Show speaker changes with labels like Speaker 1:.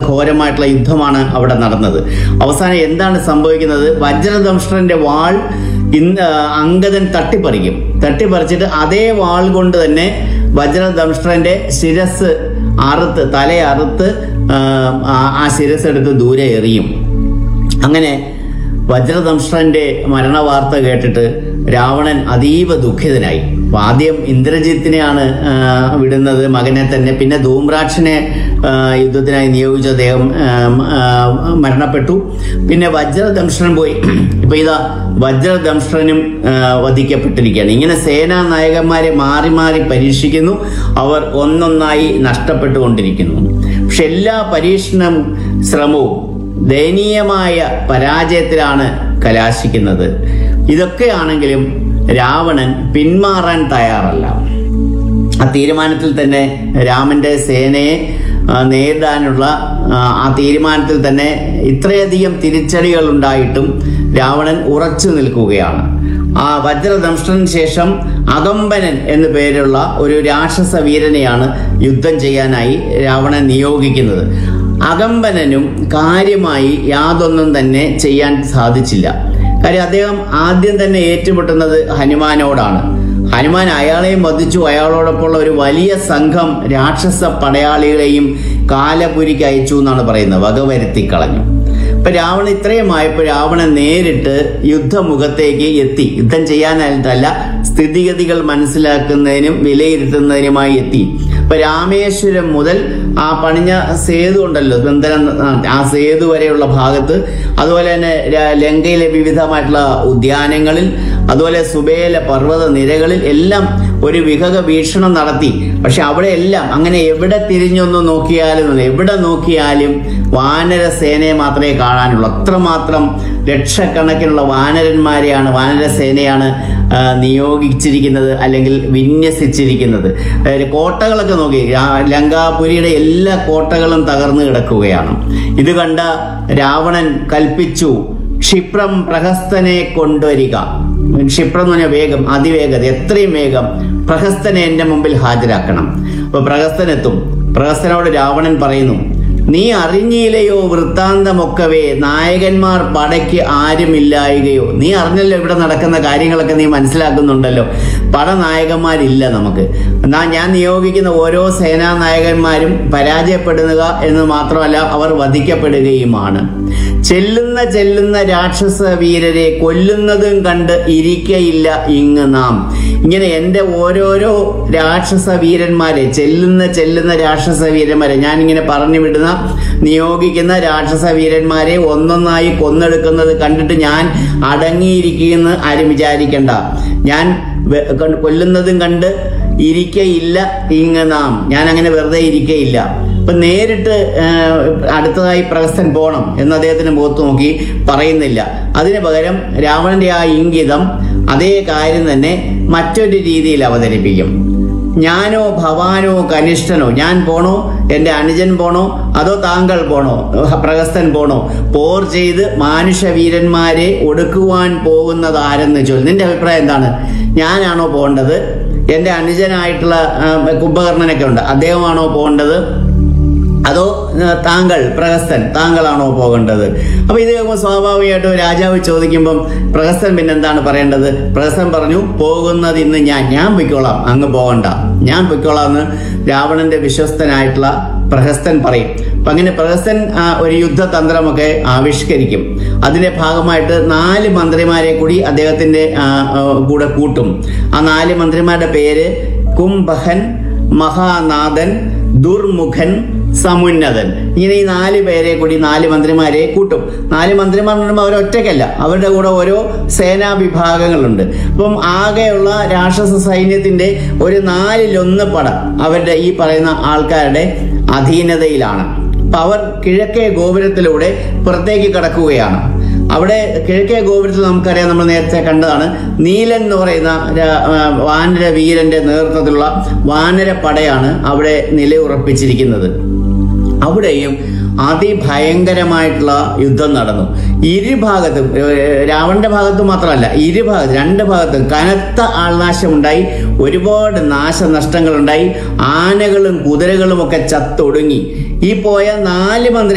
Speaker 1: ഘോരമായിട്ടുള്ള യുദ്ധമാണ് അവിടെ നടന്നത് അവസാനം എന്താണ് സംഭവിക്കുന്നത് വജ്രദംഷ്ട്രന്റെ വാൾ ഇന്ന് അങ്കദൻ തട്ടിപ്പറിക്കും തട്ടിപ്പറിച്ചിട്ട് അതേ വാൾ കൊണ്ട് തന്നെ വജ്രദംഷ്ട്രന്റെ ശിരസ് അറുത്ത് തല അറുത്ത് ആ, ആ- ആ ശിരസ് എടുത്ത് ദൂരെ എറിയും അങ്ങനെ വജ്രദംഷ്ട്രന്റെ മരണവാർത്ത കേട്ടിട്ട് രാവണൻ അതീവ ദുഃഖിതനായി അപ്പൊ ആദ്യം ഇന്ദ്രജിത്തിനെയാണ് ആ, വിടുന്നത് മകനെ തന്നെ പിന്നെ ധൂമ്രാക്ഷനെ ആ, യുദ്ധത്തിനായി നിയോഗിച്ച അദ്ദേഹം ആ, ആ, മരണപ്പെട്ടു പിന്നെ വജ്രദംഷ്ട്രൻ പോയി ഇപ്പൊ ഇതാ വജ്രദംഷ്ട്രനും ആ, വധിക്കപ്പെട്ടിരിക്കുകയാണ് ഇങ്ങനെ സേനാ നായകന്മാരെ മാറി മാറി പരീക്ഷിക്കുന്നു അവർ ഒന്നൊന്നായി നഷ്ടപ്പെട്ടുകൊണ്ടിരിക്കുന്നു പക്ഷെ എല്ലാ പരീക്ഷണം ശ്രമവും ദയനീയമായ പരാജയത്തിലാണ് കലാശിക്കുന്നത് ഇതൊക്കെയാണെങ്കിലും രാവണൻ പിന്മാറാൻ തയ്യാറല്ല ആ തീരുമാനത്തിൽ തന്നെ രാമന്റെ സേനയെ ആ, നേരിടാനുള്ള ആ, ആ തീരുമാനത്തിൽ തന്നെ ഇത്രയധികം തിരിച്ചടികൾ ഉണ്ടായിട്ടും രാവണൻ ഉറച്ചു നിൽക്കുകയാണ് ആ വജ്രദംഷ്ടന് ശേഷം അകമ്പനൻ എന്നു പേരുള്ള ഒരു രാക്ഷസ വീരനെയാണ് യുദ്ധം ചെയ്യാനായി രാവണൻ നിയോഗിക്കുന്നത് അകമ്പനനും കാര്യമായി യാതൊന്നും തന്നെ ചെയ്യാൻ സാധിച്ചില്ല കാര്യം അദ്ദേഹം ആദ്യം തന്നെ ഏറ്റുമുട്ടുന്നത് ഹനുമാനോടാണ് ഹനുമാൻ അയാളെയും വധിച്ചു അയാളോടൊപ്പമുള്ള ഒരു വലിയ സംഘം രാക്ഷസ പടയാളികളെയും കാലപുരിക്ക് അയച്ചു എന്നാണ് പറയുന്നത് വകവരുത്തി കളഞ്ഞു ഇപ്പൊ രാവണൻ ഇത്രയുമായപ്പോൾ രാവണൻ നേരിട്ട് യുദ്ധമുഖത്തേക്ക് എത്തി യുദ്ധം ചെയ്യാനായിട്ടല്ല സ്ഥിതിഗതികൾ മനസ്സിലാക്കുന്നതിനും വിലയിരുത്തുന്നതിനുമായി എത്തി ഇപ്പൊ രാമേശ്വരം മുതൽ ആ പണിഞ്ഞ സേതു ഉണ്ടല്ലോ ബന്ധനം ആ സേതു വരെയുള്ള ഭാഗത്ത് അതുപോലെ തന്നെ ര- ലങ്കയിലെ വിവിധമായിട്ടുള്ള ഉദ്യാനങ്ങളിൽ അതുപോലെ സുബേല പർവ്വത നിരകളിൽ എല്ലാം ഒരു വിഹക വീക്ഷണം നടത്തി പക്ഷെ അവിടെ എല്ലാം അങ്ങനെ എവിടെ തിരിഞ്ഞൊന്ന് നോക്കിയാലും എവിടെ നോക്കിയാലും വാനര സേനയെ മാത്രമേ കാണാനുള്ളൂ അത്രമാത്രം ലക്ഷക്കണക്കിനുള്ള വാനരന്മാരെയാണ് വാനര സേനയാണ് ആ, നിയോഗിച്ചിരിക്കുന്നത് അല്ലെങ്കിൽ വിന്യസിച്ചിരിക്കുന്നത് അതായത് കോട്ടകളൊക്കെ നോക്കി രാ- ലങ്കാപുരിയുടെ എല്ലാ കോട്ടകളും തകർന്നു കിടക്കുകയാണ് ഇത് കണ്ട രാവണൻ കൽപ്പിച്ചു ക്ഷിപ്രം പ്രഹസ്തനെ കൊണ്ടുവരിക ക്ഷിപ്രം എന്ന് പറഞ്ഞാൽ വേഗം അതിവേഗത എത്രയും വേഗം പ്രഹസ്തനെ എന്റെ മുമ്പിൽ ഹാജരാക്കണം അപ്പൊ പ്രഹസ്തനെത്തും പ്രഹസ്തനോട് രാവണൻ പറയുന്നു നീ അറിഞ്ഞില്ലയോ വൃത്താന്തമൊക്കവേ നായകന്മാർ പടയ്ക്ക് ആരുമില്ലായികയോ നീ അറിഞ്ഞല്ലോ ഇവിടെ നടക്കുന്ന കാര്യങ്ങളൊക്കെ നീ മനസ്സിലാക്കുന്നുണ്ടല്ലോ പടനായകന്മാരില്ല നമുക്ക് എന്നാ ഞാൻ നിയോഗിക്കുന്ന ഓരോ സേനാ നായകന്മാരും പരാജയപ്പെടുക എന്ന് മാത്രമല്ല അവർ വധിക്കപ്പെടുകയുമാണ് ചെല്ലുന്ന ചെല്ലുന്ന രാക്ഷസ വീരരെ കൊല്ലുന്നതും കണ്ട് ഇരിക്കയില്ല ഇങ്ങ് നാം ഇങ്ങനെ എൻ്റെ ഓരോരോ രാക്ഷസ വീരന്മാരെ ചെല്ലുന്ന ചെല്ലുന്ന രാക്ഷസ വീരന്മാരെ ഞാൻ ഇങ്ങനെ പറഞ്ഞു വിടുന്ന നിയോഗിക്കുന്ന രാക്ഷസ വീരന്മാരെ ഒന്നൊന്നായി കൊന്നെടുക്കുന്നത് കണ്ടിട്ട് ഞാൻ അടങ്ങിയിരിക്കുമെന്ന് ആരും വിചാരിക്കണ്ട ഞാൻ വെ- കണ്ട് കൊല്ലുന്നതും കണ്ട് ഇരിക്കയില്ല ഇങ്ങ് നാം ഞാൻ അങ്ങനെ വെറുതെ ഇരിക്കയില്ല ഇപ്പൊ നേരിട്ട് ആ, അടുത്തതായി പ്രഹസ്തൻ പോണം എന്ന് അദ്ദേഹത്തിന് മുഖത്ത് നോക്കി പറയുന്നില്ല അതിന് പകരം രാവണന്റെ ആ ഇംഗിതം അതേ കാര്യം തന്നെ മറ്റൊരു രീതിയിൽ അവതരിപ്പിക്കും ഞാനോ ഭവാനോ കനിഷ്ഠനോ ഞാൻ പോണോ എൻ്റെ അനുജൻ പോണോ അതോ താങ്കൾ പോണോ പ്രഹസ്തൻ പോണോ പോർ ചെയ്ത് മാനുഷവീരന്മാരെ ഒടുക്കുവാൻ പോകുന്നത് ആരെന്ന് ചോദിച്ചു നിന്റെ അഭിപ്രായം എന്താണ് ഞാനാണോ പോകേണ്ടത് എൻ്റെ അനുജനായിട്ടുള്ള ആ, കുംഭകർണനൊക്കെ ഉണ്ട് അദ്ദേഹമാണോ പോകേണ്ടത് അതോ ആ, താങ്കൾ പ്രഹസ്തൻ താങ്കളാണോ പോകേണ്ടത് അപ്പൊ ഇത് കേൾക്കുമ്പോൾ സ്വാഭാവികമായിട്ടും രാജാവ് ചോദിക്കുമ്പം പ്രഹസ്തൻ പിന്നെ എന്താണ് പറയേണ്ടത് പ്രഹസ്തൻ പറഞ്ഞു പോകുന്നത് ഇന്ന് ഞാൻ ഞാൻ പൊയ്ക്കോളാം അങ്ങ് പോകണ്ട ഞാൻ പൊയ്ക്കോളാം എന്ന് രാവണന്റെ വിശ്വസ്തനായിട്ടുള്ള പ്രഹസ്തൻ പറയും അപ്പൊ അങ്ങനെ പ്രഹസ്തൻ ആ, ഒരു യുദ്ധതന്ത്രമൊക്കെ ആവിഷ്കരിക്കും അതിന്റെ ഭാഗമായിട്ട് നാല് മന്ത്രിമാരെ കൂടി അദ്ദേഹത്തിന്റെ ആ, ആ, കൂടെ കൂട്ടും ആ നാല് മന്ത്രിമാരുടെ പേര് കുംഭഹൻ മഹാനാഥൻ ദുർമുഖൻ സമുന്നതൻ ഇങ്ങനെ ഈ നാല് പേരെ കൂടി നാല് മന്ത്രിമാരെ കൂട്ടും നാല് മന്ത്രിമാർ എന്ന് പറയുമ്പോൾ അവർ ഒറ്റയ്ക്കല്ല അവരുടെ കൂടെ ഓരോ സേനാ വിഭാഗങ്ങളുണ്ട് അപ്പം ആകെയുള്ള രാക്ഷസ സൈന്യത്തിന്റെ ഒരു നാലിലൊന്ന് പട അവരുടെ ഈ പറയുന്ന ആൾക്കാരുടെ അധീനതയിലാണ് അപ്പൊ അവർ കിഴക്കേ ഗോപുരത്തിലൂടെ പുറത്തേക്ക് കടക്കുകയാണ് അവിടെ കിഴക്കേ ഗോപുരത്തിൽ നമുക്കറിയാം നമ്മൾ നേരത്തെ കണ്ടതാണ് നീലൻ എന്ന് പറയുന്ന രാ- ആ, വാനര വീരന്റെ നേതൃത്വത്തിലുള്ള വാനര പടയാണ് അവിടെ നിലയുറപ്പിച്ചിരിക്കുന്നത് അവിടെയും അതിഭയങ്കരമായിട്ടുള്ള യുദ്ധം നടന്നു ഇരുഭാഗത്തും ഏഹ്, രാവണന്റെ ഭാഗത്ത് മാത്രമല്ല ഇരുഭാഗത്ത് രണ്ട് ഭാഗത്തും കനത്ത ആൾനാശം ഉണ്ടായി ഒരുപാട് നാശനഷ്ടങ്ങൾ ഉണ്ടായി ആനകളും കുതിരകളും ഒക്കെ ചത്തൊടുങ്ങി ഈ പോയ നാല് മന്ത്രി